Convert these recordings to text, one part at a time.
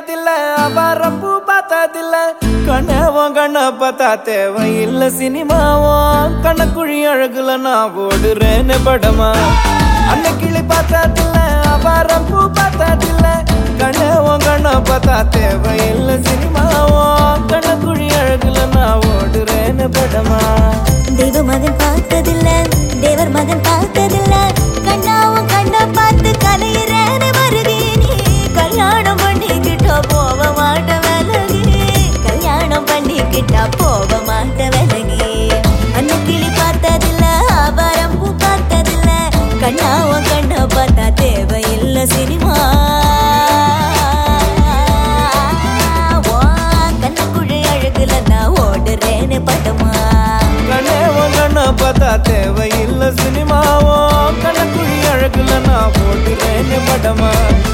பார்த்ததில்ல அபாரம் பூ பார்த்ததில்ல கண்ணவன் கண்ண பார்த்தா தேவையில்ல சினிமாவும் கண்ணக்குழி அழகுல நான் ஓடுறேன்னு படமா அன்ன கிளி பார்த்ததில்ல அபாரம் பூ பார்த்ததில்ல கண்ணவன் கண்ண பார்த்தா தேவையில்ல சினிமாவும் கண்ணக்குழி அழகுல நான் ஓடுறேன்னு படமா தெய்வ மகன் பார்த்ததில்ல தேவர் மகன் பார்த்ததில்ல கண்ணாவும் கண்ண பார்த்து கலையிறேன்னு வருகே நீ கல்யாணம் பண்ணிக்கிட்டா போக மாட்ட விலகி கல்யாணம் பண்ணிக்கிட்டா போக மாட்ட விலகி அன்ன கிளி பார்த்ததில்ல ஆபாரம் பூ பார்த்ததில்ல கண்ணாவும் கண்ண பார்த்தா தேவையில்ல சினிமா கண்ணக்குழி அழகுல நான் ஓடுறேன்னு படமா கண்ணவன் கண்ண பார்த்தா தேவையில்ல சினிமாவும் கண்ணக்குழி அழகுல நான் ஓடுறேன்னு படமா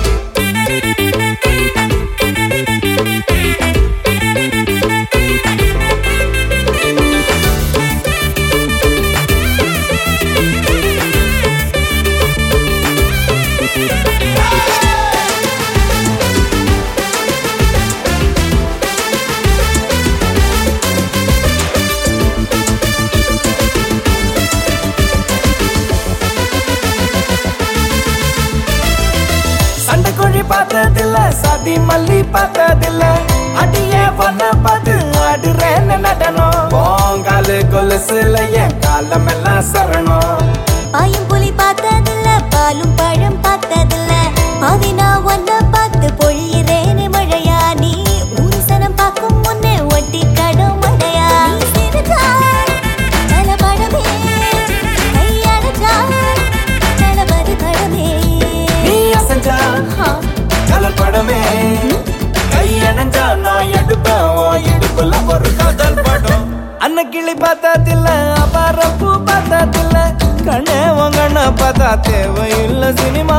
சண்டைக்கோழி பார்த்ததில்ல சாதி மல்லி பார்த்ததில்ல அடியே பொண்ண பார்த்து ஆடுறேன்னு நடனம் போங்காலு கொலுசுல என் காலமெல்லாம் சரணம் பாயும் புலி பார்த்ததில்ல பாலும் பழம் பார்த்ததில்ல பாதி நான் ஒன்ன பார்த்து பொழியிறேனே மழையா நீ ஊசனம் பார்க்கும் முன்னே ஒட்டி கடும் மழையா நீ சிரித்தாய், நலபடமே. கையடைத்தாய், நலபதி படமே. நீ அசஞ்சா ஆ, கலர் படமே கையணைஞ்சா நான் எடுப்பேன் உன் இடுப்புல ஒரு காதல் படம் அன்ன கிளி பார்த்ததில்ல அபார பூ பார்த்ததில்ல கண்ணே உன் கண்ண பார்த்தா தேவையில்ல சினிமா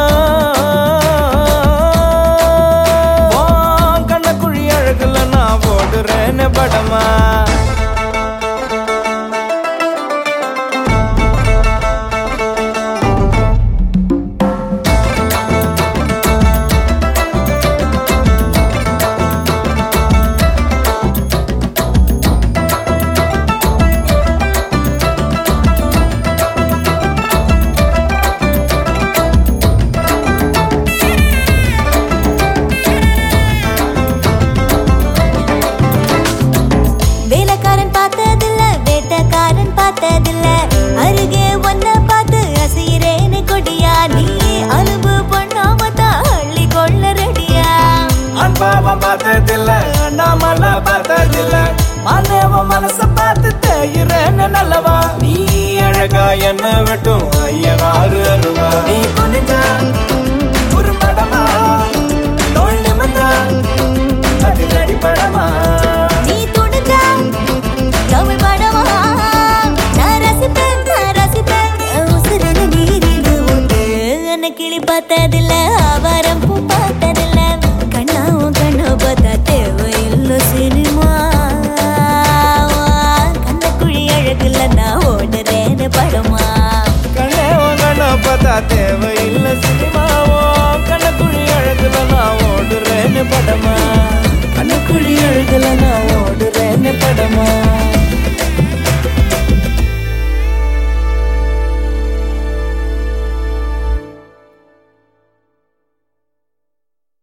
உன் கண்ணக்குழி அழகுல நான் ஓடுறேன்னு படமா வேலைக்காரன் பார்த்ததில்ல வேட்டக்காரன் பார்த்ததில்ல அருகே ஒன்ன பார்த்து அசையிறேனே கொடியா நீ அலுபு பண்ணாம தான் அள்ளி கொள்ள ரெடியா அன்பாவம் பார்த்ததில்ல அண்ணாமல பார்த்ததில்ல மானேவ மனச பார்த்து தேயிறேன்னு நல்லவா நீ அழகா என்ன விட்டும் ஐயனாறு அருவா நீ குனிஞ்சா ஒரு படமா தோல் நிமிந்தா அது அடிப்படமா நீ துணிஞ்சா தமிழ் படமா நான் ரசிப்பேன் நான் ரசிப்பேன் என் உசுரில நீரிடு உண்டு என்ன கிளி பார்த்ததில்ல ஆவாரம் பூ பார்த்ததில்ல கண்ணாவும் கண்ணு பார்த்தா தேவையில்ல சினிமா கண்ணக்குழி அழகுல நான் ஓடுறேன்னு படமா கண்ணே உங்கன பார்த்தா தேவையில்லை